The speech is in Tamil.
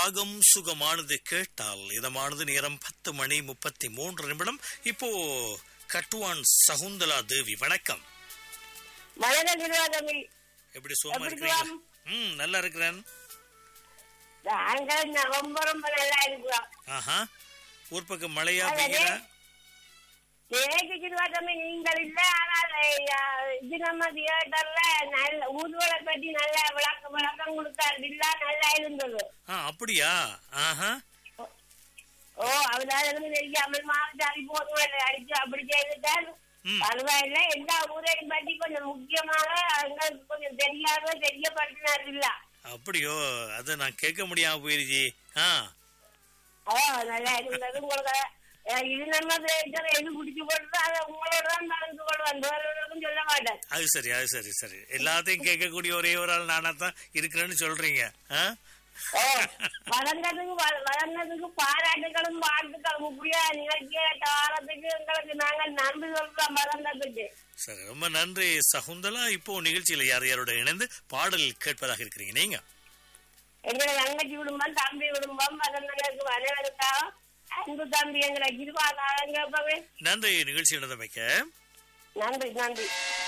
ராகம் சுகமானது கேட்டால் இதமானது நேரம் பத்து மணி முப்பத்தி மூன்று நிமிடம் இப்போ கட்டுவான் சகுந்தலா தேவி வணக்கம் மலர நிர்வாகமே எப்படி சுகமா எப்படி இருக்கிறீங்களா சுகம்? ம் நல்லா இருக்கிறேன் நாங்கள் ந- ரொம்ப ரொம்ப நல்லா இருக்கிறோம் ஆஹா ஊர் பக்கம் மழையா அடடே. பெய்யுதா தேக்கு நிர்வாகமே நீங்கள் இல்ல ஆனால் அஹ், இது நம்ம தியேட்டர்ல நல்ல ஊர்வலை பற்றி நல்ல விளக்கம் விளக்கம் கொடுத்தார் இல்ல நல்லா இருந்தது ஆ அப்படியா ஆஹா ஓ அவதால இருந்து தெரியாமல் மாவட்டாரி போதும் அடிச்சு அப்படி செய்துட்டார் ம். பரவாயில்ல எல்லா ஊரையும் பற்றி கொஞ்சம் முக்கியமாக எங்களுக்கு கொஞ்சம் தெரியாத தெரியப்படுத்தினார் இல்ல அப்படியோ அதை நான் கேட்க முடியாம போயிருச்சு ஆ ஓ நல்லா இருந்தது உங்களுக்கு அஹ், இது நம்ம தியேட்டர் எது பிடிச்சு போட்டு அதை உங்களோட தான் நடந்து கொள்வேன் வேறவர்களுக்கும் சொல்ல மாட்டேன் அது சரி அது சரி சரி எல்லாத்தையும் கேட்கக்கூடிய ஒரே ஒரு ஆள் நானா தான் இருக்கிறேன்னு சொல்றீங்க ஆ? ஓ வளர்ந்ததுக்கு வ- வளர்ந்ததுக்கு பாராட்டுகளும் வாழ்த்துக்களும் இப்படியா நிகழ்ச்சியை வாரத்துக்கு எங்களுக்கு நாங்கள் நன்றி சொல்றோம் வளர்ந்ததுக்கு சரி ரொம்ப நன்றி சகுந்தலா இப்போ நிகழ்ச்சியில யார் யாரோட இணைந்து பாடல் கேட்பதாக இருக்கிறீங்க நீங்க எங்களை தங்கச்சி குடும்பம் தம்பி குடும்பம் வளர்ந்ததற்கு வரவேற்காக அன்பு தம்பி எங்களை கிருபா காலங்க நன்றி நிகழ்ச்சி நடந்தமைக்க நன்றி நன்றி